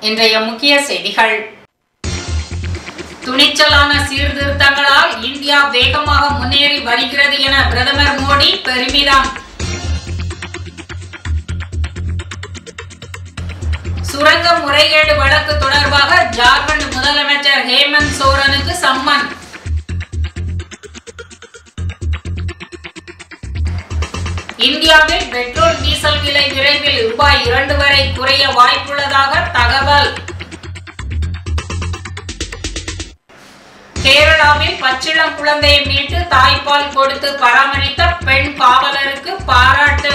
இன்றைய முக்கிய செய்திகள் துணிச்சலான சீர்திருத்தங்களால் இந்தியா வேகமாக முன்னேறி வருகிறது என பிரதமர் மோடி பெருமிதம் சுரங்க முறைகேடு வழக்கு தொடர்பாக ஜார்க்கண்ட் முதலமைச்சர் ஹேமந்த் சோரனுக்கு சம்மன் இந்தியாவில் பெட்ரோல் டீசல் விலை விரைவில் ரூபாய் இரண்டு வரை குறைய வாய்ப்புள்ளதாக தகவல் கேரளாவில் பச்சிளம் குழந்தையை மீட்டு தாய்ப்பால் கொடுத்து பராமரித்த பெண் காவலருக்கு பாராட்டு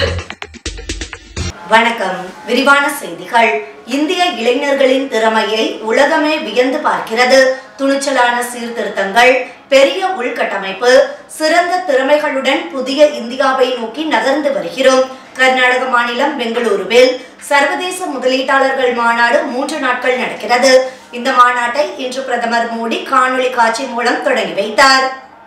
வணக்கம் விரிவான செய்திகள் இந்திய இளைஞர்களின் திறமையை உலகமே வியந்து பார்க்கிறது துணிச்சலான சீர்திருத்தங்கள் பெரிய உள்கட்டமைப்பு சிறந்த திறமைகளுடன் புதிய இந்தியாவை நோக்கி நகர்ந்து வருகிறோம் கர்நாடக மாநிலம் பெங்களூருவில் சர்வதேச முதலீட்டாளர்கள் மாநாடு மூன்று நாட்கள் நடக்கிறது இந்த மாநாட்டை இன்று பிரதமர் மோடி காணொளி காட்சி மூலம் தொடங்கி வைத்தார்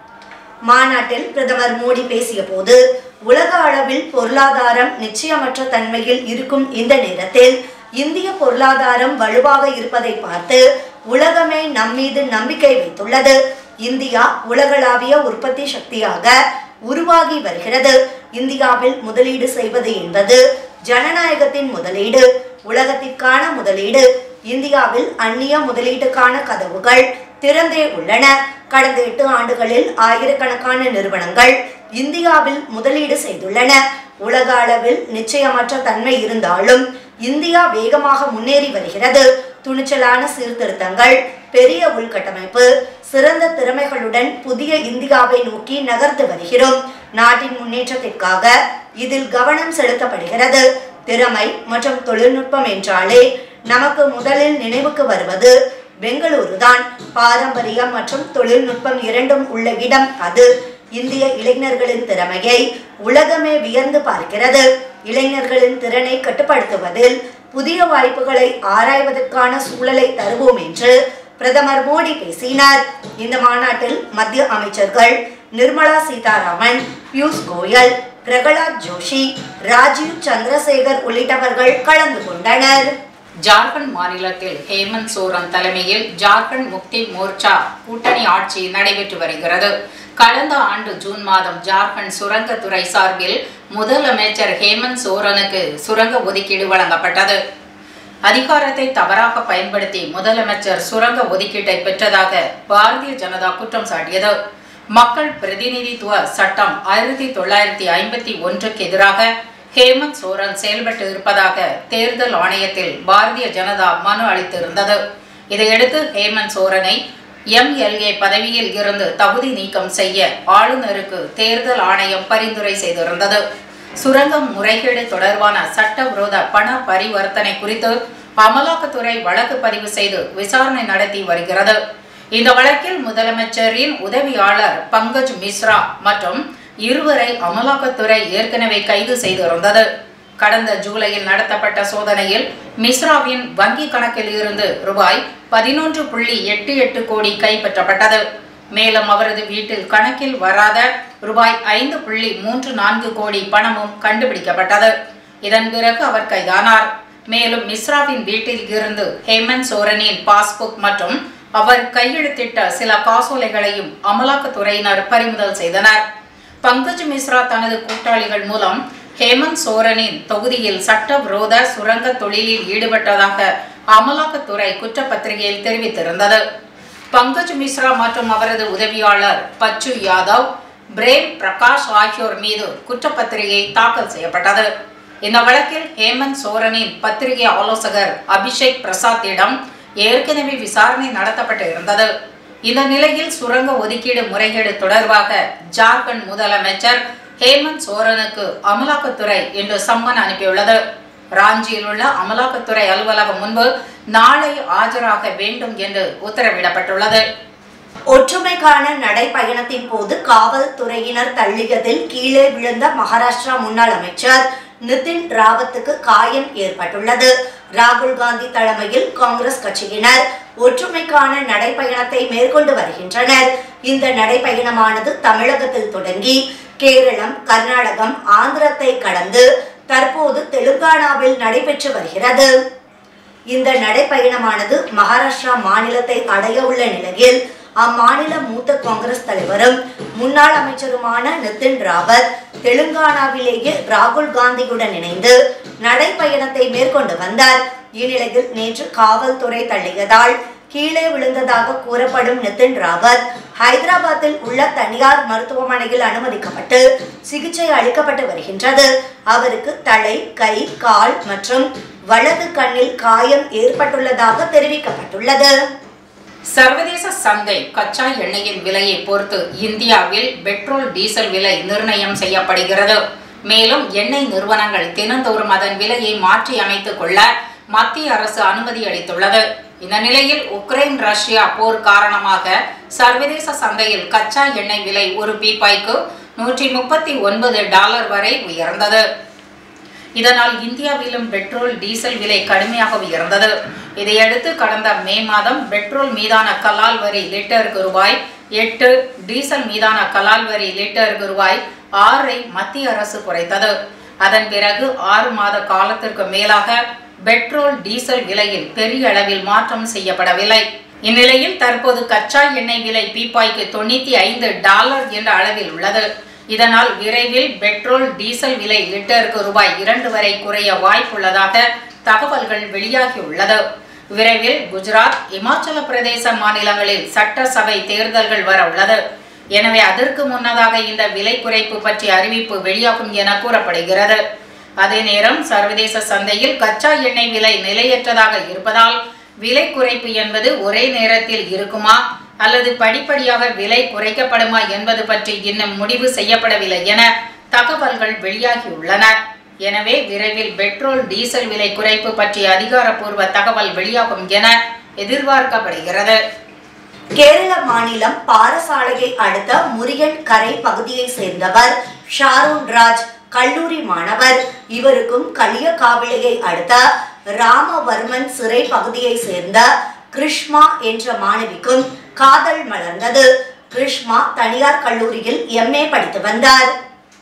மாநாட்டில் பிரதமர் மோடி பேசிய போது உலக அளவில் பொருளாதாரம் நிச்சயமற்ற தன்மையில் இருக்கும் இந்த நேரத்தில் இந்திய பொருளாதாரம் வலுவாக இருப்பதை பார்த்து உலகமே நம்மீது நம்பிக்கை வைத்துள்ளது இந்தியா உலகளாவிய உற்பத்தி சக்தியாக உருவாகி வருகிறது இந்தியாவில் முதலீடு செய்வது என்பது ஜனநாயகத்தின் முதலீடு உலகத்திற்கான முதலீடு இந்தியாவில் அந்நிய முதலீட்டுக்கான கதவுகள் திறந்தே உள்ளன கடந்த எட்டு ஆண்டுகளில் ஆயிரக்கணக்கான நிறுவனங்கள் இந்தியாவில் முதலீடு செய்துள்ளன உலக அளவில் நிச்சயமற்ற தன்மை இருந்தாலும் இந்தியா வேகமாக முன்னேறி வருகிறது துணிச்சலான சீர்திருத்தங்கள் பெரிய உள்கட்டமைப்பு சிறந்த திறமைகளுடன் புதிய இந்தியாவை நோக்கி நகர்த்து வருகிறோம் நாட்டின் முன்னேற்றத்திற்காக இதில் கவனம் செலுத்தப்படுகிறது திறமை மற்றும் தொழில்நுட்பம் என்றாலே நமக்கு முதலில் நினைவுக்கு வருவது பெங்களூரு தான் பாரம்பரியம் மற்றும் தொழில்நுட்பம் இரண்டும் உள்ள இடம் அது இந்திய இளைஞர்களின் திறமையை உலகமே வியந்து பார்க்கிறது இளைஞர்களின் திறனை கட்டுப்படுத்துவதில் புதிய வாய்ப்புகளை ஆராய்வதற்கான சூழலை தருவோம் என்று பிரதமர் மோடி பேசினார் இந்த மாநாட்டில் மத்திய அமைச்சர்கள் நிர்மலா சீதாராமன் பியூஷ் கோயல் பிரகலாத் ஜோஷி ராஜீவ் சந்திரசேகர் உள்ளிட்டவர்கள் கலந்து கொண்டனர் ஜார்க்கண்ட் மாநிலத்தில் ஹேமந்த் சோரன் தலைமையில் ஜார்க்கண்ட் முக்தி மோர்ச்சா கூட்டணி ஆட்சி நடைபெற்று வருகிறது கடந்த ஆண்டு ஜூன் மாதம் ஜார்க்கண்ட் சுரங்கத்துறை சார்பில் முதலமைச்சர் ஹேமந்த் சோரனுக்கு சுரங்க ஒதுக்கீடு வழங்கப்பட்டது அதிகாரத்தை தவறாக பயன்படுத்தி முதலமைச்சர் சுரங்க ஒதுக்கீட்டை பெற்றதாக பாரதிய ஜனதா குற்றம் சாட்டியது மக்கள் பிரதிநிதித்துவ சட்டம் ஆயிரத்தி தொள்ளாயிரத்தி ஐம்பத்தி ஒன்றுக்கு எதிராக ஹேமந்த் சோரன் செயல்பட்டு இருப்பதாக தேர்தல் ஆணையத்தில் பாரதிய ஜனதா மனு அளித்திருந்தது இதையடுத்து ஹேமந்த் சோரனை எம்எல்ஏ பதவியில் இருந்து தகுதி நீக்கம் செய்ய ஆளுநருக்கு தேர்தல் ஆணையம் பரிந்துரை செய்திருந்தது சுரங்கம் முறைகேடு தொடர்பான சட்டவிரோத பண பரிவர்த்தனை குறித்து அமலாக்கத்துறை வழக்கு பதிவு செய்து விசாரணை நடத்தி வருகிறது இந்த வழக்கில் முதலமைச்சரின் உதவியாளர் பங்கஜ் மிஸ்ரா மற்றும் இருவரை அமலாக்கத்துறை ஏற்கனவே கைது செய்திருந்தது கடந்த ஜூலையில் நடத்தப்பட்ட சோதனையில் மிஸ்ராவின் வங்கி கணக்கில் இருந்து ரூபாய் பதினொன்று புள்ளி எட்டு எட்டு கோடி கைப்பற்றப்பட்டது மேலும் அவரது வீட்டில் கணக்கில் வராத ரூபாய் ஐந்து புள்ளி மூன்று நான்கு கோடி பணமும் கண்டுபிடிக்கப்பட்டது இதன் பிறகு அவர் கைதானார் மேலும் மிஸ்ராவின் வீட்டில் இருந்து ஹேமந்த் சோரனின் பாஸ்புக் மற்றும் அவர் கையெழுத்திட்ட சில காசோலைகளையும் அமலாக்கத்துறையினர் பறிமுதல் செய்தனர் பங்கஜ் மிஸ்ரா தனது கூட்டாளிகள் மூலம் ஹேமந்த் சோரனின் தொகுதியில் சட்டவிரோத சுரங்க தொழிலில் ஈடுபட்டதாக அமலாக்கத்துறை குற்றப்பத்திரிகையில் தெரிவித்திருந்தது பங்கஜ் மிஸ்ரா மற்றும் அவரது உதவியாளர் பச்சு யாதவ் பிரேம் பிரகாஷ் ஆகியோர் மீது குற்றப்பத்திரிகை தாக்கல் செய்யப்பட்டது இந்த வழக்கில் ஹேமந்த் சோரனின் பத்திரிகை ஆலோசகர் அபிஷேக் பிரசாத்திடம் ஏற்கனவே விசாரணை நடத்தப்பட்டு இருந்தது இந்த நிலையில் சுரங்க ஒதுக்கீடு முறைகேடு தொடர்பாக ஜார்க்கண்ட் முதலமைச்சர் ஹேமந்த் சோரனுக்கு அமலாக்கத்துறை இன்று சம்மன் அனுப்பியுள்ளது ராஞ்சியில் உள்ள அமலாக்கத்துறை அலுவலகம் முன்பு நாளை ஆஜராக வேண்டும் என்று உத்தரவிடப்பட்டுள்ளது ஒற்றுமைக்கான நடைப்பயணத்தின் போது காவல்துறையினர் தள்ளியதில் கீழே விழுந்த மகாராஷ்டிரா முன்னாள் அமைச்சர் நிதின் ராவத்துக்கு காயம் ஏற்பட்டுள்ளது ராகுல் காந்தி தலைமையில் காங்கிரஸ் கட்சியினர் ஒற்றுமைக்கான நடைப்பயணத்தை மேற்கொண்டு வருகின்றனர் இந்த நடைப்பயணமானது தமிழகத்தில் தொடங்கி கேரளம் கர்நாடகம் ஆந்திரத்தை கடந்து தற்போது தெலுங்கானாவில் நடைபெற்று வருகிறது இந்த நடைப்பயணமானது மகாராஷ்டிரா மாநிலத்தை அடைய உள்ள நிலையில் அம்மாநில மூத்த காங்கிரஸ் தலைவரும் முன்னாள் அமைச்சருமான நிதின் ராவத் தெலுங்கானாவிலேயே ராகுல் காந்தியுடன் இணைந்து நடைப்பயணத்தை மேற்கொண்டு வந்தார் இந்நிலையில் நேற்று காவல்துறை தள்ளியதால் கீழே விழுந்ததாக கூறப்படும் நிதின் ராவத் ஹைதராபாத்தில் உள்ள தனியார் மருத்துவமனையில் அனுமதிக்கப்பட்டு சிகிச்சை அளிக்கப்பட்டு வருகின்றது அவருக்கு தலை கை கால் மற்றும் வலது கண்ணில் காயம் ஏற்பட்டுள்ளதாக தெரிவிக்கப்பட்டுள்ளது சர்வதேச சந்தை கச்சா எண்ணெயின் விலையை பொறுத்து இந்தியாவில் பெட்ரோல் டீசல் விலை நிர்ணயம் செய்யப்படுகிறது மேலும் எண்ணெய் நிறுவனங்கள் தினந்தோறும் அதன் விலையை மாற்றி அமைத்துக் கொள்ள மத்திய அரசு அனுமதி அளித்துள்ளது இந்த நிலையில் உக்ரைன் ரஷ்யா போர் காரணமாக சர்வதேச சந்தையில் கச்சா எண்ணெய் விலை ஒரு பீப்பாய்க்கு நூற்றி முப்பத்தி ஒன்பது டாலர் வரை உயர்ந்தது இதனால் இந்தியாவிலும் பெட்ரோல் டீசல் விலை கடுமையாக உயர்ந்தது இதையடுத்து கடந்த மே மாதம் பெட்ரோல் மீதான கலால் வரி லிட்டருக்கு ரூபாய் எட்டு டீசல் மீதான கலால் வரி லிட்டருக்கு ரூபாய் ஆறை மத்திய அரசு குறைத்தது அதன் பிறகு ஆறு மாத காலத்திற்கு மேலாக பெட்ரோல் டீசல் விலையில் பெரிய அளவில் மாற்றம் செய்யப்படவில்லை இந்நிலையில் தற்போது கச்சா எண்ணெய் விலை பீப்பாய்க்கு தொண்ணூத்தி ஐந்து டாலர் என்ற அளவில் உள்ளது இதனால் விரைவில் பெட்ரோல் டீசல் விலை லிட்டருக்கு ரூபாய் இரண்டு வரை குறைய வாய்ப்புள்ளதாக தகவல்கள் வெளியாகியுள்ளது விரைவில் குஜராத் இமாச்சல பிரதேச மாநிலங்களில் சட்டசபை தேர்தல்கள் வர உள்ளது எனவே அதற்கு முன்னதாக இந்த விலை குறைப்பு பற்றிய அறிவிப்பு வெளியாகும் என கூறப்படுகிறது அதே நேரம் சர்வதேச சந்தையில் கச்சா எண்ணெய் விலை நிலையற்றதாக இருப்பதால் விலை குறைப்பு என்பது ஒரே நேரத்தில் இருக்குமா அல்லது படிப்படியாக விலை குறைக்கப்படுமா என்பது பற்றி இன்னும் முடிவு செய்யப்படவில்லை என தகவல்கள் வெளியாகியுள்ளன எனவே விரைவில் பெட்ரோல் டீசல் விலை குறைப்பு பற்றிய அதிகாரப்பூர்வ தகவல் வெளியாகும் என எதிர்பார்க்கப்படுகிறது கேரள மாநிலம் பாரசாலையை அடுத்த முரியன் கரை பகுதியை சேர்ந்தவர் ஷாரூன் ராஜ் கல்லூரி மாணவர் இவருக்கும் களியக்காவிளையை அடுத்த ராமவர்மன் சிறை பகுதியை சேர்ந்த கிருஷ்மா என்ற மாணவிக்கும் காதல் மலர்ந்தது கிருஷ்மா தனியார் கல்லூரியில் எம்ஏ படித்து வந்தார்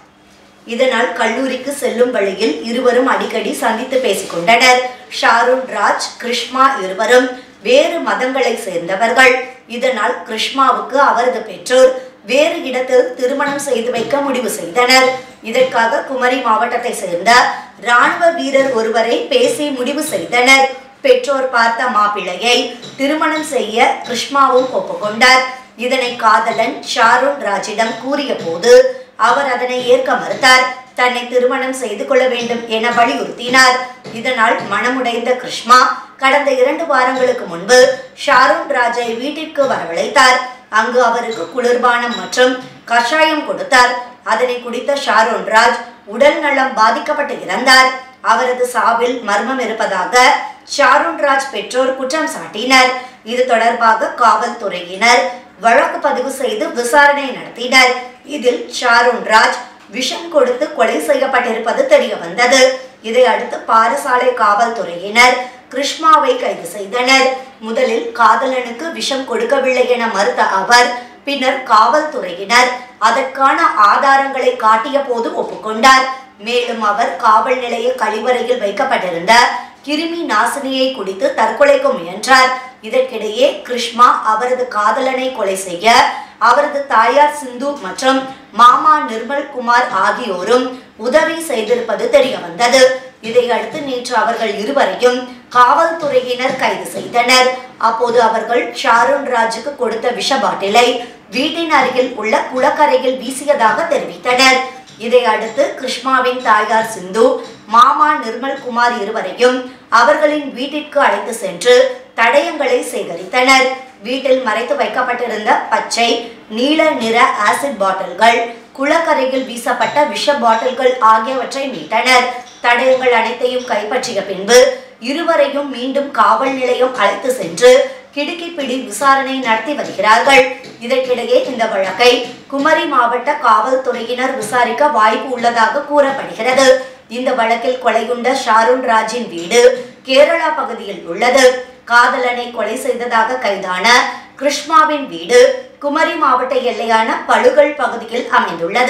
இதனால் கல்லூரிக்கு செல்லும் வழியில் இருவரும் அடிக்கடி சந்தித்து பேசிக்கொண்டனர் ஷாருன் ராஜ் கிருஷ்மா இருவரும் வேறு மதங்களை சேர்ந்தவர்கள் இதனால் கிருஷ்மாவுக்கு அவரது பெற்றோர் வேறு இடத்தில் திருமணம் செய்து வைக்க முடிவு செய்தனர் இதற்காக குமரி மாவட்டத்தை சேர்ந்த ராணுவ வீரர் ஒருவரை பேசி முடிவு செய்தனர் பெற்றோர் பார்த்த மாப்பிள்ளையை திருமணம் செய்ய கிருஷ்மாவும் ஒப்புக்கொண்டார் இதனை காதலன் ஷாருன் ராஜிடம் கூறிய போது அவர் அதனை ஏற்க மறுத்தார் தன்னை திருமணம் செய்து கொள்ள வேண்டும் என வலியுறுத்தினார் இதனால் மனமுடைந்த கிருஷ்மா கடந்த இரண்டு வாரங்களுக்கு முன்பு ஷாருன் ராஜை வீட்டிற்கு வரவழைத்தார் அங்கு அவருக்கு குளிர்பானம் மற்றும் கஷாயம் கொடுத்தார் அதனை குடித்த ஷாருன் ராஜ் உடல் நலம் பாதிக்கப்பட்டு இறந்தார் அவரது சாவில் மர்மம் இருப்பதாக ஷாருன் ராஜ் பெற்றோர் குற்றம் சாட்டினர் இது தொடர்பாக காவல்துறையினர் வழக்கு பதிவு செய்து விசாரணை நடத்தினர் இதில் ஷாருன் ராஜ் விஷம் கொடுத்து கொலை செய்யப்பட்டிருப்பது தெரிய வந்தது இதை அடுத்து பாரசாலை காவல்துறையினர் கிருஷ்மாவை கைது செய்தனர் முதலில் காதலனுக்கு விஷம் கொடுக்கவில்லை என மறுத்த அவர் பின்னர் காவல்துறையினர் அதற்கான ஆதாரங்களை காட்டிய போது ஒப்புக்கொண்டார் மேலும் அவர் காவல் நிலைய கழிவறையில் வைக்கப்பட்டிருந்த கிருமி நாசினியை குடித்து தற்கொலைக்கு முயன்றார் இதற்கிடையே கிருஷ்மா அவரது காதலனை கொலை செய்ய அவரது தாயார் சிந்து மற்றும் மாமா நிர்மல் குமார் ஆகியோரும் உதவி செய்திருப்பது தெரிய வந்தது இதையடுத்து நேற்று அவர்கள் இருவரையும் காவல்துறையினர் கைது செய்தனர் அப்போது அவர்கள் ஷாருன் ராஜுக்கு கொடுத்த விஷ பாட்டிலை வீட்டின் அருகில் உள்ள குளக்கரையில் வீசியதாக தெரிவித்தனர் இதை அடுத்து கிருஷ்மாவின் தாயார் சிந்து மாமா நிர்மல் குமார் இருவரையும் அவர்களின் வீட்டிற்கு அழைத்து சென்று தடயங்களை சேகரித்தனர் வீட்டில் மறைத்து வைக்கப்பட்டிருந்த பச்சை நீல நிற ஆசிட் பாட்டில்கள் குளக்கரையில் வீசப்பட்ட விஷ பாட்டில்கள் ஆகியவற்றை மீட்டனர் தடயங்கள் அனைத்தையும் கைப்பற்றிய பின்பு இருவரையும் மீண்டும் காவல் நிலையம் அழைத்து சென்று கிடுக்கிப்பிடி விசாரணை நடத்தி வருகிறார்கள் இதற்கிடையே இந்த வழக்கை குமரி மாவட்ட காவல்துறையினர் விசாரிக்க வாய்ப்பு உள்ளதாக கூறப்படுகிறது இந்த வழக்கில் கொலையுண்ட ஷாருன் ராஜின் வீடு கேரளா பகுதியில் உள்ளது காதலனை கொலை செய்ததாக கைதான கிருஷ்மாவின் வீடு குமரி மாவட்ட எல்லையான பழுகல் பகுதியில் அமைந்துள்ளது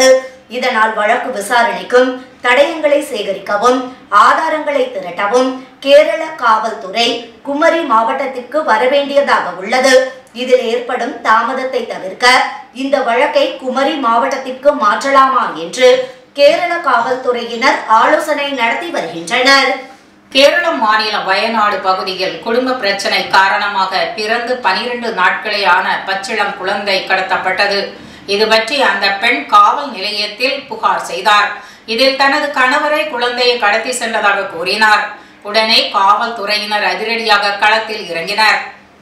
இதனால் வழக்கு விசாரணைக்கும் தடயங்களை சேகரிக்கவும் ஆதாரங்களை திரட்டவும் கேரள காவல்துறை குமரி மாவட்டத்திற்கு வரவேண்டியதாக உள்ளது இதில் ஏற்படும் தாமதத்தை தவிர்க்க இந்த வழக்கை குமரி மாவட்டத்திற்கு மாற்றலாமா என்று கேரள காவல்துறையினர் ஆலோசனை நடத்தி வருகின்றனர் கேரள மாநிலம் வயநாடு பகுதியில் குடும்ப பிரச்சனை காரணமாக பிறந்து பனிரெண்டு நாட்களே ஆன பச்சிளம் குழந்தை கடத்தப்பட்டது இது பற்றி அந்த பெண் காவல் நிலையத்தில் புகார் செய்தார் இதில் தனது கணவரை குழந்தையை கடத்தி சென்றதாக கூறினார் உடனே காவல்துறையினர் அதிரடியாக களத்தில் இறங்கினர்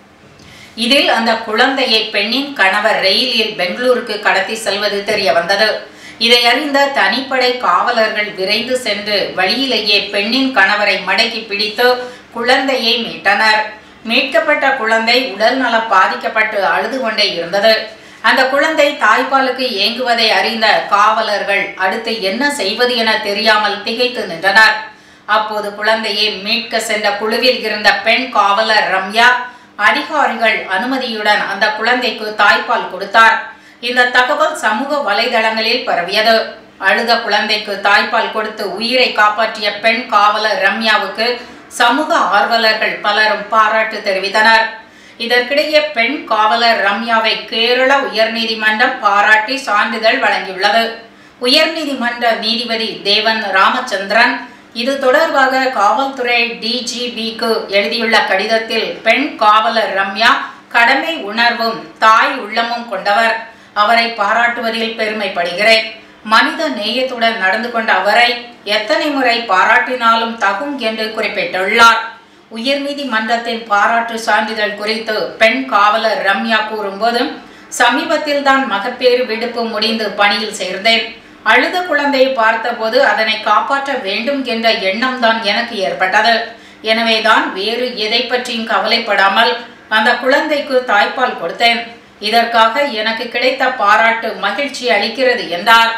இதில் அந்த குழந்தையை பெண்ணின் கணவர் ரயிலில் பெங்களூருக்கு கடத்தி செல்வது தெரிய வந்தது இதை அறிந்த தனிப்படை காவலர்கள் விரைந்து சென்று வழியிலேயே பெண்ணின் கணவரை மடக்கி பிடித்து குழந்தையை மீட்டனர் மீட்கப்பட்ட குழந்தை உடல் நலம் பாதிக்கப்பட்டு அழுது கொண்டே இருந்தது அந்த குழந்தை தாய்ப்பாலுக்கு ஏங்குவதை அறிந்த காவலர்கள் அடுத்து என்ன செய்வது என தெரியாமல் திகைத்து நின்றனர் அப்போது குழந்தையை மீட்க சென்ற குழுவில் இருந்த பெண் காவலர் ரம்யா அதிகாரிகள் அனுமதியுடன் அந்த குழந்தைக்கு தாய்ப்பால் கொடுத்தார் இந்த தகவல் சமூக வலைதளங்களில் பரவியது அழுத குழந்தைக்கு தாய்ப்பால் கொடுத்து உயிரை காப்பாற்றிய பெண் காவலர் ரம்யாவுக்கு சமூக ஆர்வலர்கள் பலரும் பாராட்டு தெரிவித்தனர் இதற்கிடையே பெண் காவலர் ரம்யாவை கேரள உயர்நீதிமன்றம் பாராட்டி சான்றிதழ் வழங்கியுள்ளது உயர்நீதிமன்ற நீதிபதி தேவன் ராமச்சந்திரன் இது தொடர்பாக காவல்துறை டிஜிபிக்கு எழுதியுள்ள கடிதத்தில் பெண் காவலர் ரம்யா கடமை உணர்வும் தாய் உள்ளமும் கொண்டவர் அவரை பாராட்டுவதில் பெருமைப்படுகிறேன் மனித நேயத்துடன் நடந்து கொண்ட அவரை எத்தனை முறை பாராட்டினாலும் தகும் என்று குறிப்பிட்டுள்ளார் உயர்நீதிமன்றத்தின் பாராட்டு சான்றிதழ் குறித்து பெண் காவலர் ரம்யா கூறும்போது சமீபத்தில் தான் மகப்பேறு விடுப்பு முடிந்து பணியில் சேர்ந்தேன் அழுத குழந்தையை பார்த்தபோது அதனை காப்பாற்ற வேண்டும் என்ற எண்ணம் தான் எனக்கு ஏற்பட்டது எனவேதான் வேறு எதை பற்றியும் கவலைப்படாமல் அந்த குழந்தைக்கு தாய்ப்பால் கொடுத்தேன் இதற்காக எனக்கு கிடைத்த பாராட்டு மகிழ்ச்சி அளிக்கிறது என்றார்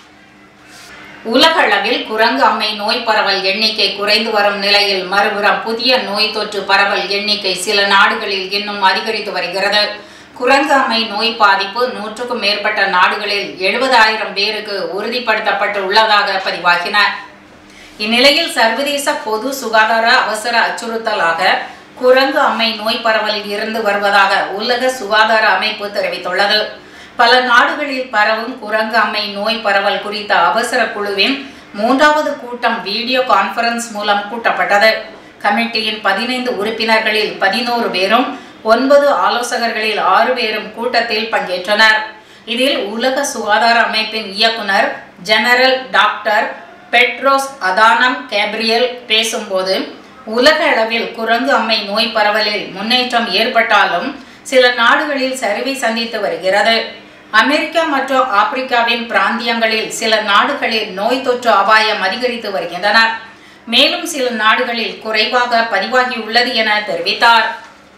உலகளவில் குரங்கு அம்மை நோய் பரவல் எண்ணிக்கை குறைந்து வரும் நிலையில் மறுபுறம் புதிய நோய் தொற்று பரவல் எண்ணிக்கை சில நாடுகளில் இன்னும் அதிகரித்து வருகிறது குரங்கு அம்மை நோய் பாதிப்பு நூற்றுக்கும் மேற்பட்ட நாடுகளில் எழுபதாயிரம் பேருக்கு உறுதிப்படுத்தப்பட்டு உள்ளதாக பதிவாகின இந்நிலையில் சர்வதேச பொது சுகாதார அவசர அச்சுறுத்தலாக குரங்கு அம்மை நோய் பரவலில் இருந்து வருவதாக உலக சுகாதார அமைப்பு தெரிவித்துள்ளது பல நாடுகளில் பரவும் குரங்கு அம்மை நோய் பரவல் குறித்த அவசர குழுவின் மூன்றாவது கூட்டம் வீடியோ கான்பரன்ஸ் மூலம் கூட்டப்பட்டது கமிட்டியின் பதினைந்து உறுப்பினர்களில் பதினோரு பேரும் ஒன்பது ஆலோசகர்களில் ஆறு பேரும் கூட்டத்தில் பங்கேற்றனர் இதில் உலக சுகாதார அமைப்பின் இயக்குனர் ஜெனரல் டாக்டர் பெட்ரோஸ் அதானம் கேப்ரியல் பேசும்போது உலக அளவில் குரங்கு அம்மை நோய் பரவலில் முன்னேற்றம் ஏற்பட்டாலும் சில நாடுகளில் சரிவை சந்தித்து வருகிறது அமெரிக்கா மற்றும் ஆப்பிரிக்காவின் பிராந்தியங்களில் சில நாடுகளில் நோய் தொற்று அபாயம் அதிகரித்து வருகின்றன மேலும் சில நாடுகளில் குறைவாக பதிவாகியுள்ளது என தெரிவித்தார்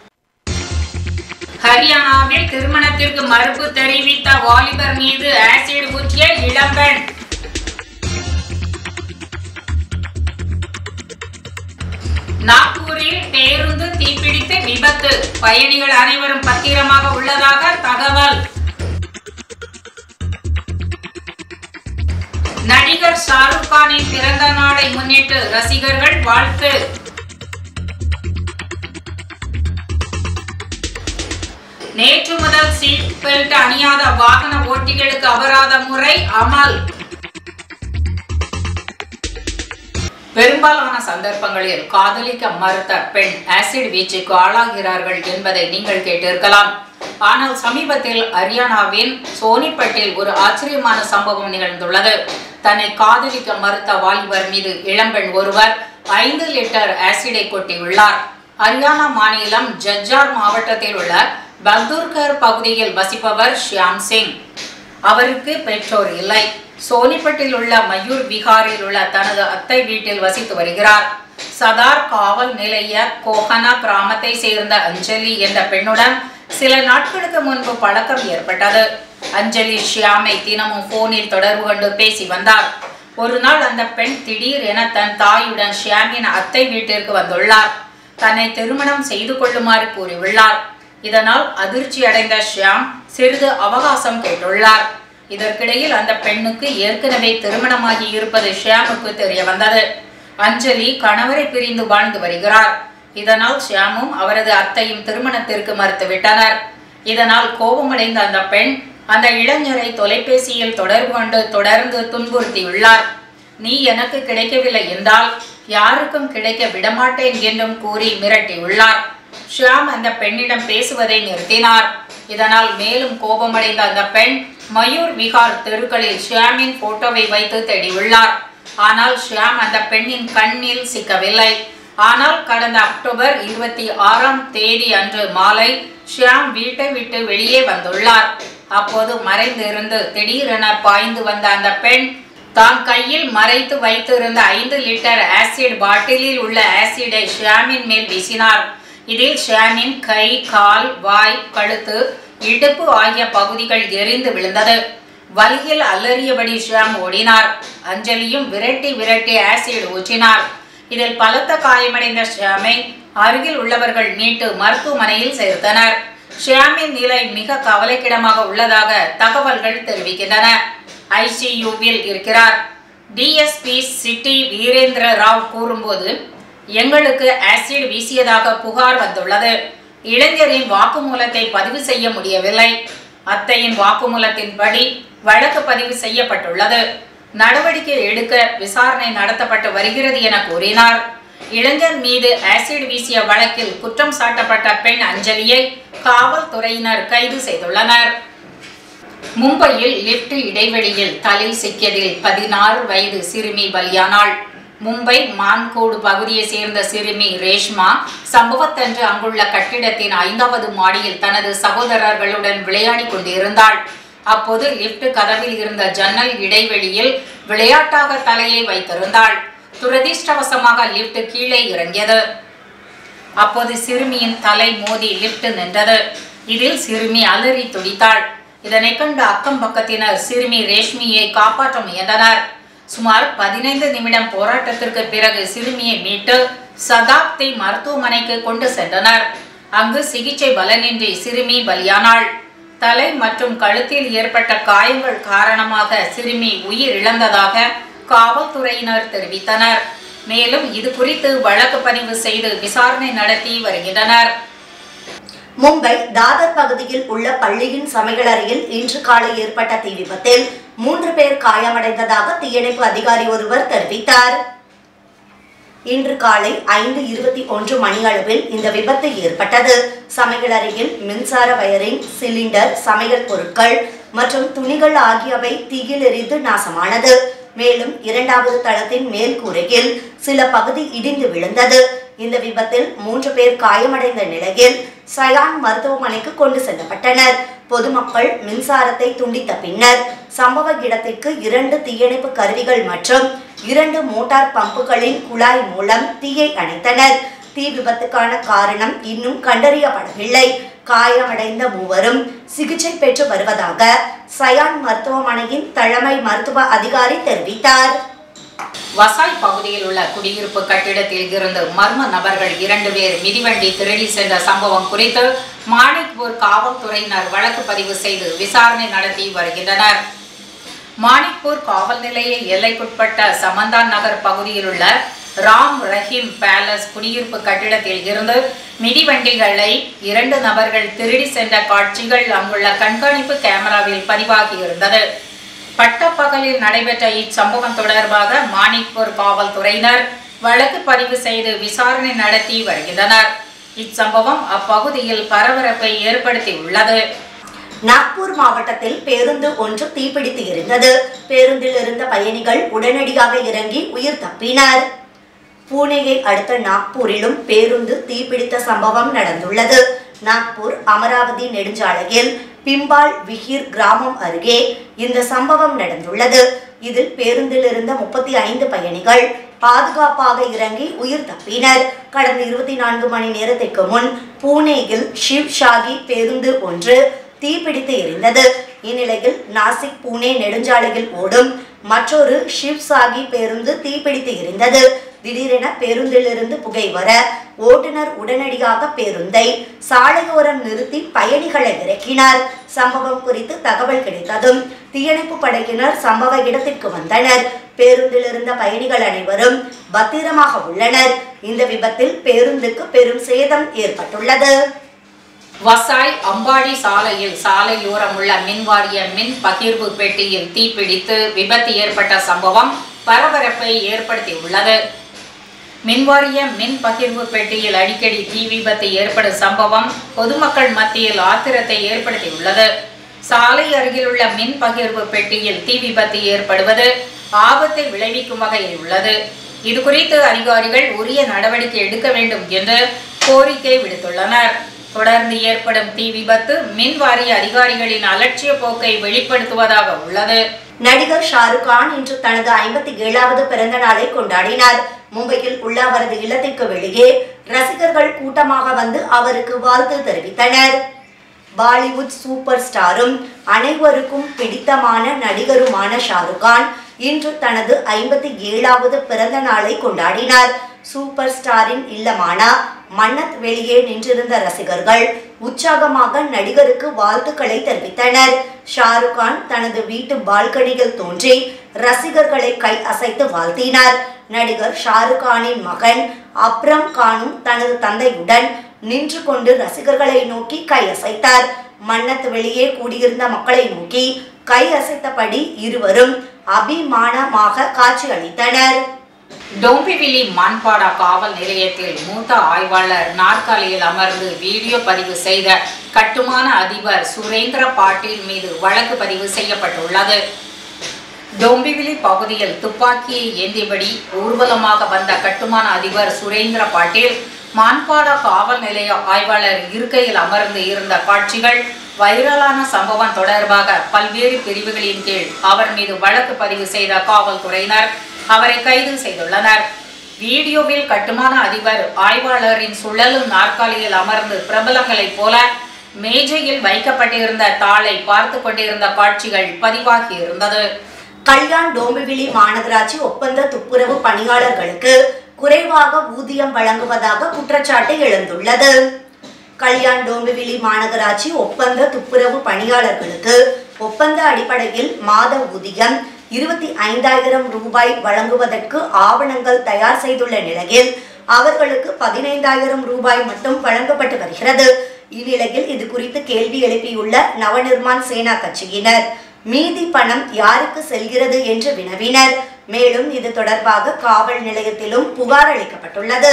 ஹரியானாவில் திருமணத்திற்கு மறுப்பு தெரிவித்த வாலிபர் மீது ஆசிட் ஊற்றிய இளம்பெண் நாக்பூரில் பேருந்து தீப்பிடித்து விபத்து பயணிகள் அனைவரும் பத்திரமாக உள்ளதாக தகவல் நடிகர் ஷாருக் கானின் பிறந்த நாளை முன்னிட்டு ரசிகர்கள் வாழ்த்து நேற்று முதல் சீட் பெல்ட் அணியாத வாகன ஓட்டிகளுக்கு அபராத முறை அமல் பெரும்பாலான சந்தர்ப்பங்களில் காதலிக்க மறுத்த பெண் ஆசிட் வீச்சுக்கு ஆளாகிறார்கள் என்பதை நீங்கள் கேட்டிருக்கலாம் ஆனால் சமீபத்தில் ஹரியானாவின் சோனிப்பட்டில் ஒரு ஆச்சரியமான சம்பவம் நிகழ்ந்துள்ளது தன்னை காதலிக்க மறுத்த வாலிபர் மீது இளம்பெண் ஒருவர் ஐந்து லிட்டர் ஆசிடை கொட்டியுள்ளார் ஹரியானா மாநிலம் ஜஜ்ஜார் மாவட்டத்தில் உள்ள பக்தூர்கர் பகுதியில் வசிப்பவர் ஷியாம் சிங் அவருக்கு பெற்றோர் இல்லை சோனிப்பட்டில் உள்ள மயூர் விகாரில் உள்ள தனது அத்தை வீட்டில் வசித்து வருகிறார் சதார் காவல் நிலைய கோஹனா கிராமத்தை சேர்ந்த அஞ்சலி என்ற பெண்ணுடன் சில நாட்களுக்கு முன்பு பழக்கம் ஏற்பட்டது அஞ்சலி ஷியாமை தினமும் போனில் தொடர்பு கொண்டு பேசி வந்தார் ஒரு நாள் அந்த பெண் திடீர் என தன் தாயுடன் ஷியாமின் அத்தை வீட்டிற்கு வந்துள்ளார் தன்னை திருமணம் செய்து கொள்ளுமாறு கூறியுள்ளார் இதனால் அதிர்ச்சி அடைந்த ஷியாம் சிறிது அவகாசம் கேட்டுள்ளார் இதற்கிடையில் அந்த பெண்ணுக்கு ஏற்கனவே திருமணமாகி இருப்பது ஷியாமுக்கு தெரிய வந்தது அஞ்சலி கணவரை பிரிந்து வாழ்ந்து வருகிறார் இதனால் ஷியாமும் அவரது அத்தையும் திருமணத்திற்கு மறுத்துவிட்டனர் இதனால் கோபமடைந்த அந்த பெண் அந்த இளைஞரை தொலைபேசியில் தொடர்பு கொண்டு தொடர்ந்து துன்புறுத்தியுள்ளார் நீ எனக்கு கிடைக்கவில்லை என்றால் யாருக்கும் கிடைக்க விடமாட்டேன் என்றும் கூறி மிரட்டியுள்ளார் ஷியாம் அந்த பெண்ணிடம் பேசுவதை நிறுத்தினார் இதனால் மேலும் கோபமடைந்த அந்த பெண் மயூர் விகார் தெருக்களில் ஷியாமின் போட்டோவை வைத்து தேடியுள்ளார் ஆனால் ஷியாம் அந்த பெண்ணின் கண்ணில் சிக்கவில்லை ஆனால் கடந்த அக்டோபர் இருபத்தி ஆறாம் தேதி அன்று மாலை ஷியாம் வீட்டை விட்டு வெளியே வந்துள்ளார் அப்போது மறைந்திருந்து திடீரென பாய்ந்து வந்த அந்த பெண் தான் கையில் மறைத்து வைத்திருந்த ஐந்து லிட்டர் ஆசிட் பாட்டிலில் உள்ள ஆசிடை ஷியாமின் மேல் வீசினார் இதில் ஷியாமின் கை கால் வாய் கழுத்து இடுப்பு ஆகிய பகுதிகள் எரிந்து விழுந்தது வலியில் அலறியபடி ஷியாம் ஓடினார் அஞ்சலியும் விரட்டி விரட்டி ஆசிட் ஊற்றினார் இதில் பலத்த காயமடைந்த ஷியாமை அருகில் உள்ளவர்கள் மீட்டு மருத்துவமனையில் சேர்த்தனர் ஷியாமின் நிலை மிக கவலைக்கிடமாக உள்ளதாக தகவல்கள் தெரிவிக்கின்றன ஐசியூவில் இருக்கிறார் டிஎஸ்பி சிட்டி வீரேந்திர ராவ் கூறும்போது எங்களுக்கு ஆசிட் வீசியதாக புகார் வந்துள்ளது இளைஞரின் வாக்குமூலத்தை பதிவு செய்ய முடியவில்லை அத்தையின் வாக்குமூலத்தின்படி வழக்கு பதிவு செய்யப்பட்டுள்ளது நடவடிக்கை எடுக்க விசாரணை நடத்தப்பட்டு வருகிறது என கூறினார் இளைஞர் மீது ஆசிட் வீசிய வழக்கில் குற்றம் சாட்டப்பட்ட பெண் அஞ்சலியை காவல்துறையினர் கைது செய்துள்ளனர் மும்பையில் லிப்ட் இடைவெளியில் தலை சிக்கியதில் பதினாறு வயது சிறுமி பலியானாள் மும்பை மான்கோடு பகுதியை சேர்ந்த சிறுமி ரேஷ்மா சம்பவத்தன்று அங்குள்ள கட்டிடத்தின் ஐந்தாவது மாடியில் தனது சகோதரர்களுடன் விளையாடி கொண்டிருந்தாள் அப்போது லிப்ட் கதவில் இருந்த ஜன்னல் இடைவெளியில் விளையாட்டாக தலையை வைத்திருந்தாள் துரதிர்ஷ்டவசமாக லிப்ட் கீழே இறங்கியது அப்போது சிறுமியின் தலை மோதி லிப்ட் நின்றது இதில் சிறுமி அலறி துடித்தாள் இதனை கண்டு அக்கம் பக்கத்தினர் சிறுமி ரேஷ்மியை காப்பாற்ற முயன்றனர் சுமார் பதினைந்து நிமிடம் போராட்டத்திற்கு பிறகு சிறுமியை மீட்டு சதாப்தி மருத்துவமனைக்கு கொண்டு சென்றனர் அங்கு சிகிச்சை பலனின்றி சிறுமி பலியானாள் தலை மற்றும் கழுத்தில் ஏற்பட்ட காயங்கள் காரணமாக சிறுமி உயிர் இழந்ததாக காவல்துறையினர் தெரிவித்தனர் மேலும் இது குறித்து வழக்கு பதிவு செய்து விசாரணை நடத்தி வருகின்றனர் மும்பை தாதர் பகுதியில் உள்ள பள்ளியின் சமையலறையில் இன்று காலை ஏற்பட்ட தீ விபத்தில் மூன்று பேர் காயமடைந்ததாக தீயணைப்பு அதிகாரி ஒருவர் தெரிவித்தார் இன்று காலை ஐந்து இருபத்தி ஒன்று மணியளவில் இந்த விபத்து ஏற்பட்டது சமையலறையில் மின்சார வயரிங் சிலிண்டர் சமையல் பொருட்கள் மற்றும் துணிகள் ஆகியவை தீயில் எரிந்து நாசமானது மேலும் இரண்டாவது தளத்தின் மேல் கூரையில் சில பகுதி இடிந்து விழுந்தது இந்த விபத்தில் மூன்று பேர் காயமடைந்த நிலையில் சயான் மருத்துவமனைக்கு கொண்டு செல்லப்பட்டனர் பொதுமக்கள் மின்சாரத்தை துண்டித்த பின்னர் சம்பவ இடத்திற்கு இரண்டு தீயணைப்பு கருவிகள் மற்றும் இரண்டு மோட்டார் பம்புகளின் குழாய் மூலம் தீயை அணைத்தனர் தீ விபத்துக்கான காரணம் இன்னும் கண்டறியப்படவில்லை காயமடைந்த மூவரும் சிகிச்சை பெற்று வருவதாக சயான் மருத்துவமனையின் தலைமை மருத்துவ அதிகாரி தெரிவித்தார் வசாய் பகுதியில் உள்ள குடியிருப்பு கட்டிடத்தில் இருந்து மர்ம நபர்கள் இரண்டு பேர் மிதிவண்டி திருடி சென்ற சம்பவம் குறித்து மாணிக்பூர் காவல்துறையினர் வழக்கு பதிவு செய்து விசாரணை நடத்தி வருகின்றனர் மாணிக்பூர் காவல் நிலைய எல்லைக்குட்பட்ட சமந்தான் நகர் பகுதியில் உள்ள ராம் ரஹீம் பேலஸ் குடியிருப்பு கட்டிடத்தில் இருந்து மிதிவண்டிகளை இரண்டு நபர்கள் திருடி சென்ற காட்சிகள் அங்குள்ள கண்காணிப்பு கேமராவில் பதிவாகி இருந்தது பட்டப்பகலில் நடைபெற்ற இச்சம்பவம் தொடர்பாக மாணிக்பூர் காவல்துறையினர் வழக்கு பதிவு செய்து விசாரணை நடத்தி வருகின்றனர் இச்சம்பவம் அப்பகுதியில் பரபரப்பை ஏற்படுத்தியுள்ளது நாக்பூர் மாவட்டத்தில் பேருந்து ஒன்று தீப்பிடித்து எரிந்தது பேருந்தில் இருந்த பயணிகள் உடனடியாக இறங்கி உயிர் தப்பினர் பூனேயை அடுத்த நாக்பூரிலும் பேருந்து தீப்பிடித்த சம்பவம் நடந்துள்ளது நாக்பூர் அமராவதி நெடுஞ்சாலையில் பிம்பால் விஹீர் கிராமம் அருகே இந்த சம்பவம் நடந்துள்ளது இதில் பேருந்தில் இருந்த முப்பத்தி ஐந்து பயணிகள் பாதுகாப்பாக இறங்கி உயிர் தப்பினர் கடந்த இருபத்தி நான்கு மணி நேரத்திற்கு முன் பூனேயில் ஷிவ் ஷாகி பேருந்து ஒன்று தீப்பிடித்து எரிந்தது இந்நிலையில் நாசிக் பூனே நெடுஞ்சாலையில் ஓடும் மற்றொரு ஷிவ் சாகி பேருந்து தீப்பிடித்து எரிந்தது திடீரென பேருந்திலிருந்து புகை வர ஓட்டுநர் உடனடியாக பேருந்தை சாலையோரம் நிறுத்தி பயணிகளை இறக்கினார் சம்பவம் குறித்து தகவல் கிடைத்ததும் தீயணைப்பு படையினர் சம்பவ இடத்திற்கு வந்தனர் பேருந்தில் இருந்த பயணிகள் அனைவரும் பத்திரமாக உள்ளனர் இந்த விபத்தில் பேருந்துக்கு பெரும் சேதம் ஏற்பட்டுள்ளது வசாய் அம்பாடி சாலையில் சாலையோரம் உள்ள மின்வாரிய மின் பகிர்வு பெட்டியில் தீப்பிடித்து விபத்து ஏற்பட்ட சம்பவம் பரபரப்பை ஏற்படுத்தியுள்ளது மின்வாரிய மின் பகிர்வு பெட்டியில் அடிக்கடி தீ விபத்து ஏற்படும் சம்பவம் பொதுமக்கள் மத்தியில் ஆத்திரத்தை ஏற்படுத்தியுள்ளது சாலை அருகில் உள்ள மின் பகிர்வு பெட்டியில் தீ விபத்து ஏற்படுவது ஆபத்தை விளைவிக்கும் வகையில் உள்ளது இது குறித்து அதிகாரிகள் உரிய நடவடிக்கை எடுக்க வேண்டும் என்று கோரிக்கை விடுத்துள்ளனர் தொடர்ந்து ஏற்படும் தீ விபத்து மின் வாரிய அதிகாரிகளின் அலட்சிய போக்கை வெளிப்படுத்துவதாக உள்ளது நடிகர் ஷாருக் கான் இன்று தனது ஐம்பத்தி ஏழாவது பிறந்த நாளை கொண்டாடினார் மும்பையில் உள்ள அவரது இல்லத்திற்கு வெளியே ரசிகர்கள் கூட்டமாக வந்து அவருக்கு வாழ்த்து தெரிவித்தனர் பாலிவுட் சூப்பர் ஸ்டாரும் அனைவருக்கும் பிடித்தமான நடிகருமான ஷாருக் கான் இன்று தனது ஐம்பத்தி ஏழாவது பிறந்த நாளை கொண்டாடினார் சூப்பர் ஸ்டாரின் இல்லமான மன்னத் வெளியே நின்றிருந்த ரசிகர்கள் உற்சாகமாக நடிகருக்கு வாழ்த்துக்களை தெரிவித்தனர் ஷாருக் கான் தனது வீட்டு பால்கனியில் தோன்றி ரசிகர்களை கை அசைத்து வாழ்த்தினார் நடிகர் ஷாருக் கானின் மகன் அப்ரம் கானும் தனது தந்தையுடன் நின்று கொண்டு ரசிகர்களை நோக்கி கை அசைத்தார் மன்னத் வெளியே கூடியிருந்த மக்களை நோக்கி கை அசைத்தபடி இருவரும் அபிமானமாக காட்சியளித்தனர் டோம்பிவிலி மான்பாடா காவல் நிலையத்தில் மூத்த ஆய்வாளர் நாற்காலியில் அமர்ந்து வீடியோ பதிவு செய்த கட்டுமான அதிபர் சுரேந்திர பாட்டீல் மீது வழக்கு பதிவு செய்யப்பட்டுள்ளது டோம்பிவிலி பகுதியில் துப்பாக்கியை ஏந்தியபடி ஊர்வலமாக வந்த கட்டுமான அதிபர் சுரேந்திர பாட்டீல் மான்பாடா காவல் நிலைய ஆய்வாளர் இருக்கையில் அமர்ந்து இருந்த காட்சிகள் வைரலான சம்பவம் தொடர்பாக பல்வேறு பிரிவுகளின் கீழ் அவர் மீது வழக்கு பதிவு செய்த காவல்துறையினர் அவரை கைது செய்துள்ளனர் வீடியோவில் கட்டுமான அதிபர் ஆய்வாளரின் சுழலும் நாற்காலியில் அமர்ந்து பிரபலங்களைப் போல மேஜையில் வைக்கப்பட்டிருந்த தாளை பார்த்து கொண்டிருந்த காட்சிகள் பதிவாகி இருந்தது கல்யாண் டோம்பிவிலி மாநகராட்சி ஒப்பந்த துப்புரவு பணியாளர்களுக்கு குறைவாக ஊதியம் வழங்குவதாக குற்றச்சாட்டு எழுந்துள்ளது கல்யாண் டோம்பிவிலி மாநகராட்சி ஒப்பந்த துப்புரவு பணியாளர்களுக்கு ஒப்பந்த அடிப்படையில் மாத ஊதியம் இருபத்தி ஐந்தாயிரம் ரூபாய் வழங்குவதற்கு ஆவணங்கள் தயார் செய்துள்ள நிலையில் அவர்களுக்கு பதினைந்தாயிரம் ரூபாய் மட்டும் வழங்கப்பட்டு வருகிறது இந்நிலையில் இது குறித்து கேள்வி எழுப்பியுள்ள நவநிர்மாண் சேனா கட்சியினர் மீதி பணம் யாருக்கு செல்கிறது என்று வினவினர் மேலும் இது தொடர்பாக காவல் நிலையத்திலும் புகார் அளிக்கப்பட்டுள்ளது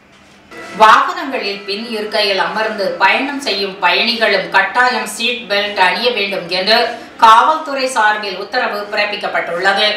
வாகனங்களில் பின் இருக்கையில் அமர்ந்து பயணம் செய்யும் பயணிகளும் கட்டாயம் சீட் பெல்ட் அணிய வேண்டும் என்று காவல்துறை சார்பில் உத்தரவு பிறப்பிக்கப்பட்டுள்ளது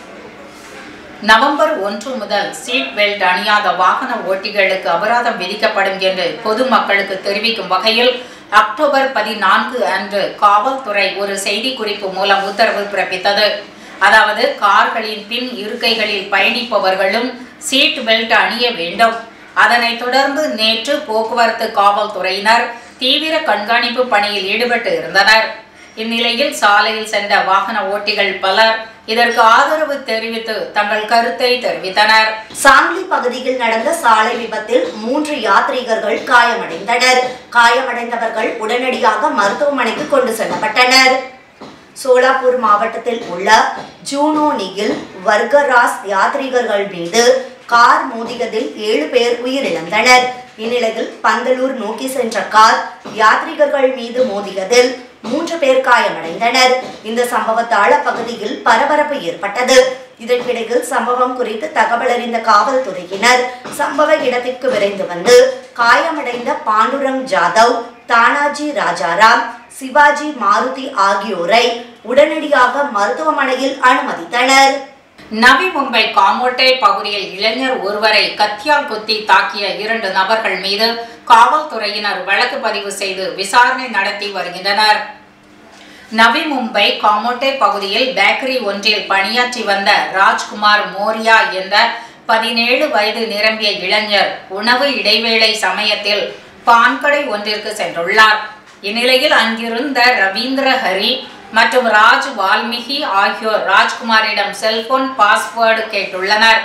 நவம்பர் ஒன்று முதல் சீட் பெல்ட் அணியாத வாகன ஓட்டிகளுக்கு அபராதம் விதிக்கப்படும் என்று பொதுமக்களுக்கு தெரிவிக்கும் வகையில் அக்டோபர் பதினான்கு அன்று காவல்துறை ஒரு செய்திக்குறிப்பு மூலம் உத்தரவு பிறப்பித்தது அதாவது கார்களின் பின் இருக்கைகளில் பயணிப்பவர்களும் சீட் பெல்ட் அணிய வேண்டும் அதனைத் தொடர்ந்து நேற்று போக்குவரத்து காவல்துறையினர் தீவிர கண்காணிப்பு பணியில் ஈடுபட்டு இருந்தனர் இந்நிலையில் சாலையில் சென்ற வாகன ஓட்டிகள் பலர் இதற்கு ஆதரவு தெரிவித்து தங்கள் கருத்தை தெரிவித்தனர் சாங்லி பகுதியில் நடந்த சாலை விபத்தில் மூன்று யாத்ரீகர்கள் காயமடைந்தனர் காயமடைந்தவர்கள் உடனடியாக மருத்துவமனைக்கு கொண்டு செல்லப்பட்டனர் சோலாப்பூர் மாவட்டத்தில் உள்ள ஜூனோனியில் வர்கராஸ் யாத்ரீகர்கள் மீது கார் மோதியதில் ஏழு பேர் உயிரிழந்தனர் இந்நிலையில் பந்தலூர் நோக்கி சென்ற கார் யாத்ரீகர்கள் மீது மோதியதில் மூன்று பேர் காயமடைந்தனர் இந்த சம்பவத்தால் அப்பகுதியில் பரபரப்பு ஏற்பட்டது இதற்கிடையில் சம்பவம் குறித்து தகவல் அறிந்த காவல்துறையினர் சம்பவ இடத்திற்கு விரைந்து வந்து காயமடைந்த பாண்டுரங் ஜாதவ் தானாஜி ராஜாராம் சிவாஜி மாருதி ஆகியோரை உடனடியாக மருத்துவமனையில் அனுமதித்தனர் நவி மும்பை காமோட்டை பகுதியில் இளைஞர் ஒருவரை கத்தியால் குத்தி தாக்கிய இரண்டு நபர்கள் மீது காவல்துறையினர் வழக்கு பதிவு செய்து விசாரணை நடத்தி வருகின்றனர் நவி மும்பை காமோட்டை பகுதியில் பேக்கரி ஒன்றில் பணியாற்றி வந்த ராஜ்குமார் மோரியா என்ற பதினேழு வயது நிரம்பிய இளைஞர் உணவு இடைவேளை சமயத்தில் பான்கடை ஒன்றிற்கு சென்றுள்ளார் இந்நிலையில் அங்கிருந்த ரவீந்திர ஹரி மற்றும் ராஜ் வால்மீகி ஆகியோர் ராஜ்குமாரிடம் செல்போன் பாஸ்வேர்டு கேட்டுள்ளனர்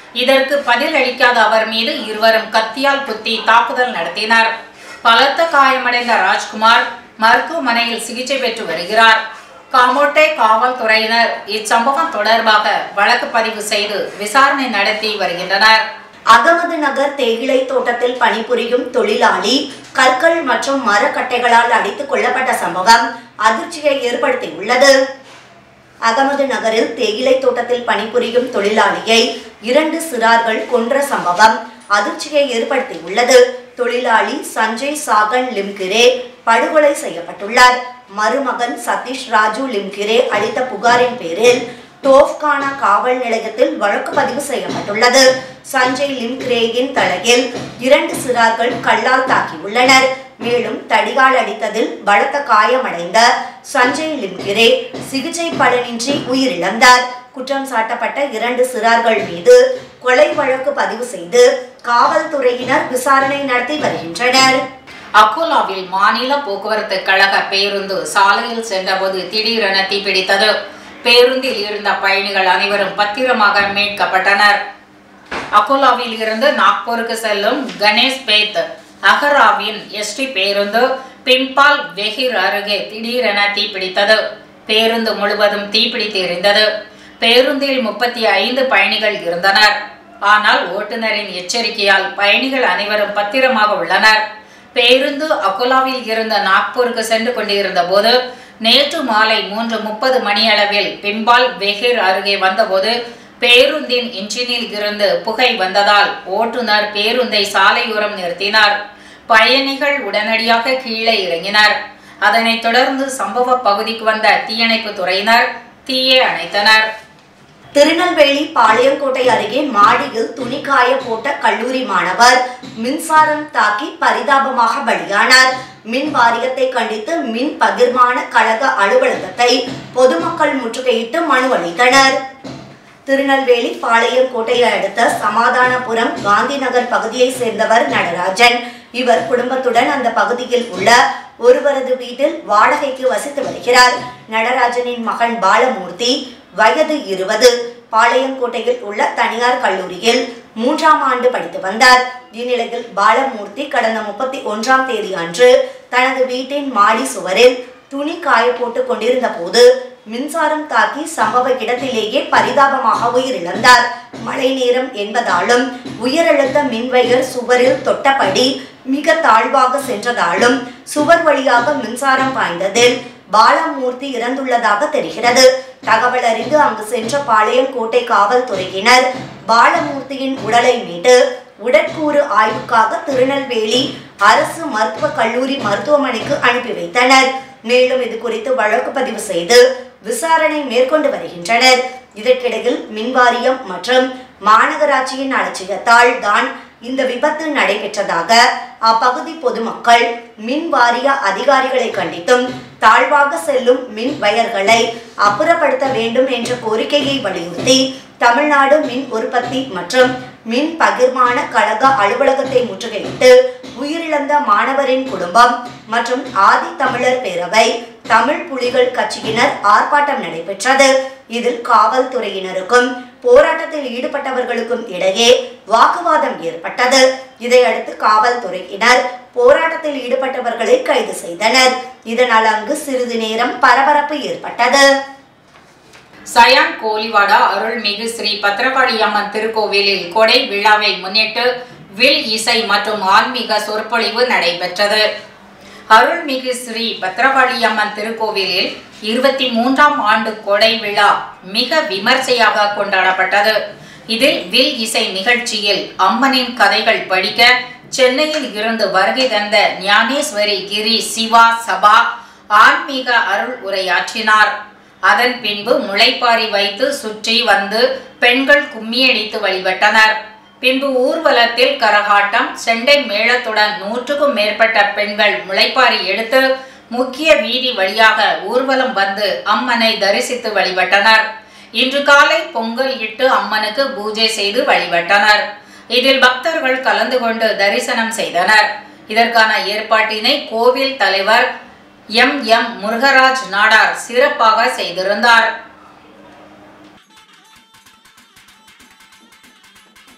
இதற்கு பதில் அளிக்காத அவர் மீது இருவரும் கத்தியால் குத்தி தாக்குதல் நடத்தினர் பலத்த காயமடைந்த ராஜ்குமார் மருத்துவமனையில் சிகிச்சை பெற்று வருகிறார் காமோட்டை காவல்துறையினர் இச்சம்பவம் தொடர்பாக வழக்கு பதிவு செய்து விசாரணை நடத்தி வருகின்றனர் அகமது நகர் தேயிலை தோட்டத்தில் பணிபுரியும் தொழிலாளி கற்கள் மற்றும் மரக்கட்டைகளால் அடித்துக் கொல்லப்பட்ட சம்பவம் அதிர்ச்சியை ஏற்படுத்தியுள்ளது அகமது நகரில் தேயிலை தோட்டத்தில் பணிபுரியும் தொழிலாளியை இரண்டு சிறார்கள் கொன்ற சம்பவம் அதிர்ச்சியை ஏற்படுத்தியுள்ளது தொழிலாளி சஞ்சய் சாகன் லிம்கிரே படுகொலை செய்யப்பட்டுள்ளார் மருமகன் சதீஷ் ராஜு லிம்கிரே அளித்த புகாரின் பேரில் டோஃப்கானா காவல் நிலையத்தில் வழக்கு பதிவு செய்யப்பட்டுள்ளது சஞ்சய் லிம்கிரேயின் தலையில் இரண்டு சிறார்கள் கல்லால் தாக்கியுள்ளனர் மேலும் தடிகால் அடித்ததில் பலத்த காயமடைந்த சஞ்சய் லிம்கிரே சிகிச்சை பலனின்றி உயிரிழந்தார் குற்றம் சாட்டப்பட்ட இரண்டு சிறார்கள் மீது கொலை வழக்கு பதிவு செய்து காவல்துறையினர் விசாரணை நடத்தி வருகின்றனர் அக்கோலாவில் மாநில போக்குவரத்து கழக பேருந்து சாலையில் சென்றபோது திடீரென தீப்பிடித்தது பேருந்தில் இருந்த பயணிகள் அனைவரும் பத்திரமாக மீட்கப்பட்டனர் அக்கோலாவில் இருந்து நாக்பூருக்கு செல்லும் கணேஷ் பேத் அகராவின் எஸ்டி பேருந்து பிம்பால் வெஹிர் அருகே திடீரென தீப்பிடித்தது பேருந்து முழுவதும் தீப்பிடித்து எரிந்தது பேருந்தில் முப்பத்தி ஐந்து பயணிகள் இருந்தனர் ஆனால் ஓட்டுநரின் எச்சரிக்கையால் பயணிகள் அனைவரும் பத்திரமாக உள்ளனர் பேருந்து அகோலாவில் இருந்த நாக்பூருக்கு சென்று கொண்டிருந்த போது நேற்று மாலை மூன்று முப்பது மணியளவில் பிம்பால் வெஹிர் அருகே வந்தபோது பேருந்தின் இன்ஜினில் இருந்து புகை வந்ததால் ஓட்டுநர் பேருந்தை சாலையோரம் நிறுத்தினார் பயணிகள் உடனடியாக கீழே இறங்கினர் அதனைத் தொடர்ந்து சம்பவ பகுதிக்கு வந்த தீயணைப்பு துறையினர் தீயை அணைத்தனர் திருநெல்வேலி பாளையங்கோட்டை அருகே மாடியில் துணி காய போட்ட கல்லூரி மாணவர் மின்சாரம் தாக்கி பரிதாபமாக பலியானார் மின் வாரியத்தை கண்டித்து மின் பகிர்மான கழக அலுவலகத்தை பொதுமக்கள் முற்றுகையிட்டு மனு அளித்தனர் திருநெல்வேலி பாளையங்கோட்டையை அடுத்த சமாதானபுரம் காந்தி நகர் பகுதியை சேர்ந்தவர் நடராஜன் இவர் குடும்பத்துடன் அந்த பகுதியில் உள்ள ஒருவரது வீட்டில் வாடகைக்கு வசித்து வருகிறார் நடராஜனின் மகன் பாலமூர்த்தி வயது இருபது பாளையங்கோட்டையில் உள்ள தனியார் கல்லூரியில் மூன்றாம் ஆண்டு படித்து வந்தார் இந்நிலையில் பாலமூர்த்தி கடந்த முப்பத்தி ஒன்றாம் தேதி அன்று தனது வீட்டின் மாடி சுவரில் துணி காய போட்டுக் கொண்டிருந்த போது மின்சாரம் தாக்கி சம்பவ இடத்திலேயே பரிதாபமாக உயிரிழந்தார் மழை நேரம் என்பதாலும் உயரழுத்த மின்வயர் சுவரில் தொட்டபடி மிக தாழ்வாக சென்றதாலும் சுவர் வழியாக மின்சாரம் பாய்ந்ததில் பாலமூர்த்தி இறந்துள்ளதாக தெரிகிறது தகவல் அறிந்து அங்கு சென்ற பாளையங்கோட்டை காவல்துறையினர் பாலமூர்த்தியின் உடலை மீட்டு உடற்கூறு ஆய்வுக்காக திருநெல்வேலி அரசு மருத்துவக் கல்லூரி மருத்துவமனைக்கு அனுப்பி வைத்தனர் மேலும் இது குறித்து வழக்கு பதிவு செய்து விசாரணை மேற்கொண்டு வருகின்றனர் இதற்கிடையில் மின்வாரியம் மற்றும் மாநகராட்சியின் அலட்சியத்தால் தான் இந்த விபத்து நடைபெற்றதாக அப்பகுதி பொதுமக்கள் மின் வாரிய அதிகாரிகளை கண்டித்தும் தாழ்வாக செல்லும் மின் வயர்களை அப்புறப்படுத்த வேண்டும் என்ற கோரிக்கையை வலியுறுத்தி தமிழ்நாடு மின் உற்பத்தி மற்றும் மின் பகிர்மான கழக அலுவலகத்தை முற்றுகையிட்டு உயிரிழந்த மாணவரின் குடும்பம் மற்றும் ஆதி தமிழர் பேரவை தமிழ் புலிகள் கட்சியினர் ஆர்ப்பாட்டம் நடைபெற்றது இதில் காவல்துறையினருக்கும் போராட்டத்தில் ஈடுபட்டவர்களுக்கும் இடையே வாக்குவாதம் ஏற்பட்டது இதையடுத்து காவல்துறையினர் போராட்டத்தில் ஈடுபட்டவர்களை கைது செய்தனர் இதனால் அங்கு சிறிது நேரம் பரபரப்பு ஏற்பட்டது சயான் கோலிவாடா அருள்மிகு ஸ்ரீ பத்திரகாளி அம்மன் திருக்கோவிலில் கொடை விழாவை முன்னிட்டு வில் இசை மற்றும் ஆன்மீக சொற்பொழிவு நடைபெற்றது அருள்மிகு ஸ்ரீ பத்திரகாளி அம்மன் திருக்கோவிலில் இருபத்தி மூன்றாம் ஆண்டு கொடை விழா மிக விமர்சையாக கொண்டாடப்பட்டது இதில் வில் இசை நிகழ்ச்சியில் அம்மனின் கதைகள் படிக்க சென்னையில் இருந்து வருகை தந்த ஞானேஸ்வரி கிரி சிவா சபா ஆன்மீக அருள் உரையாற்றினார் அதன் பின்பு முளைப்பாரி வைத்து சுற்றி வந்து பெண்கள் கும்மியடித்து வழிபட்டனர் பின்பு ஊர்வலத்தில் கரகாட்டம் செண்டை மேளத்துடன் நூற்றுக்கும் மேற்பட்ட பெண்கள் முளைப்பாரி எடுத்து முக்கிய வீதி வழியாக ஊர்வலம் வந்து அம்மனை தரிசித்து வழிபட்டனர் இன்று காலை பொங்கல் இட்டு அம்மனுக்கு பூஜை செய்து வழிபட்டனர் இதில் பக்தர்கள் கலந்து கொண்டு தரிசனம் செய்தனர் இதற்கான ஏற்பாட்டினை கோவில் தலைவர் எம் எம் முருகராஜ் நாடார் சிறப்பாக செய்திருந்தார்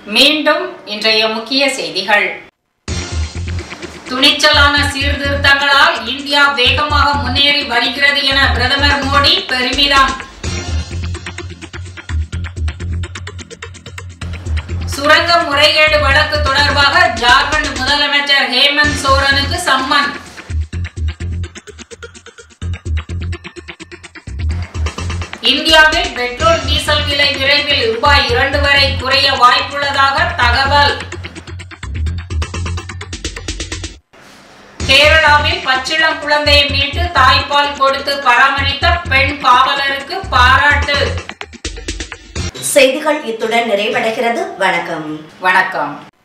மீண்டும் இன்றைய முக்கிய செய்திகள் துணிச்சலான சீர்திருத்தங்களால் இந்தியா வேகமாக முன்னேறி வருகிறது என பிரதமர் மோடி பெருமிதம் சுரங்க முறைகேடு வழக்கு தொடர்பாக ஜார்க்கண்ட் முதலமைச்சர் ஹேமந்த் சோரனுக்கு சம்மன் இந்தியாவில் பெட்ரோல் டீசல் விலை விரைவில் ரூபாய் இரண்டு வரை குறைய வாய்ப்புள்ளதாக தகவல் கேரளாவில் பச்சிளம் குழந்தையை மீட்டு தாய்ப்பால் கொடுத்து பராமரித்த பெண் காவலருக்கு பாராட்டு செய்திகள் இத்துடன் நிறைவடைகிறது வணக்கம் வணக்கம்